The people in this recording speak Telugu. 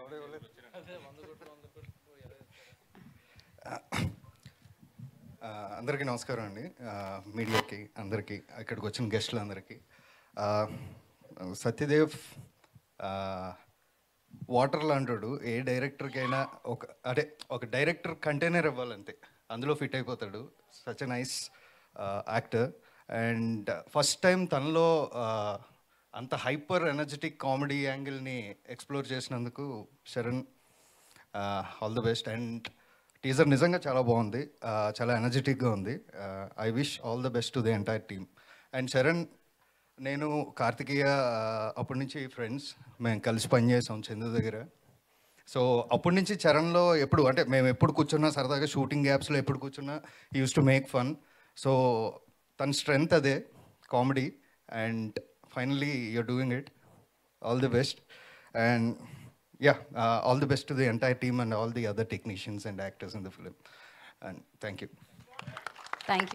ఆ, అందరికీ నమస్కారం అండి ఆ, మీడియాకి అందరికీ ఇక్కడికి వచ్చిన గెస్టులు అందరికీ ఆ, సత్యదేవ్ ఆ, వాటర్ లాంటాడు ఏ డైరెక్టర్కైనా ఒక అదే ఒక డైరెక్టర్ కంటైనర్ ఇవ్వాలంతే అందులో ఫిట్ అయిపోతాడు such a nice actor and first time తనలో ఆ, అంత హైపర్ ఎనర్జెటిక్ కామెడీ యాంగిల్ని ఎక్స్ప్లోర్ చేసినందుకు Sharan all the best and teaser నిజంగా చాలా బాగుంది ఆ, చాలా ఎనర్జెటిక్గా ఉంది I wish all the best to the entire team and Sharan నేను కార్తికేయ ఆ, అప్పటి నుంచి ఫ్రెండ్స్ మేము కలిసి పనిచేసాం చందు దగ్గర సో అప్పటి నుంచి చరణ్లో ఎప్పుడు అంటే మేము ఎప్పుడు కూర్చున్నా సరదాగా షూటింగ్ గ్యాప్స్లో ఎప్పుడు కూర్చున్నా used to make fun so తన స్ట్రెంగ్త్ అదే comedy and finally you're doing it all the best and yeah all the best to the entire team and all the other technicians and actors in the film and thank you thank you